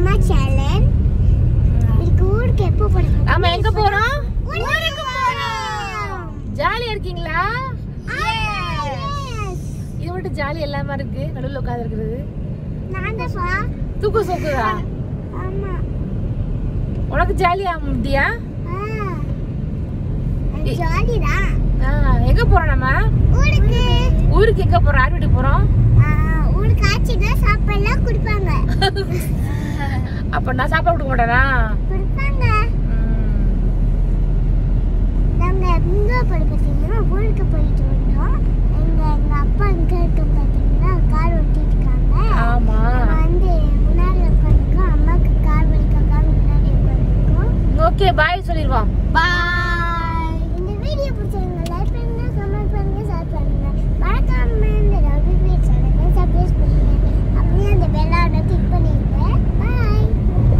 அம்மா சேலஞ்ச் இதுக்கு ஊருக்கு எப்போ போறோம் நாம எங்க போறோம் ஊருக்கு போறோம் ஜாலியா இருக்கீங்களா Yes. இது மட்டும் ஜாலி இல்லாம இருக்கு நடுவுல உட்கார்ந்து இருக்கிறது நான் தான் பா தூக்கு சொக்குதா ஆமா உனக்கு ஜாலியா முடியா ஜாலி தான் எங்க போறோம் நம்ம ஊருக்கு ஊருக்கு எங்க போறோம் யார் வீட்டுக்கு போறோம் ஆ, ஊருக்கு ஆச்சுன்னா சாப்பாடுலாம் கொடுப்பாங்க அப்ப நான் சாப்பாடு கொடுக்க மாட்டேனா கொடுப்பாங்க ம். நாங்க எங்க போய் பார்த்தீங்கன்னா ஊருக்கு போயிட்டு வந்தோம் எங்க எங்க அப்பா எங்க இருக்க பார்த்தீங்கன்னா கார் ஓட்டிட்டு இருக்காங்க ஆமா நம்ம வந்து முன்னாடி உட்காந்துருக்கோம் அம்மாக்கு கார் வலிக்காக முன்னாடி உட்காந்துருக்கோம் ஓகே பாய் சொல்லிடுவோம் பாய்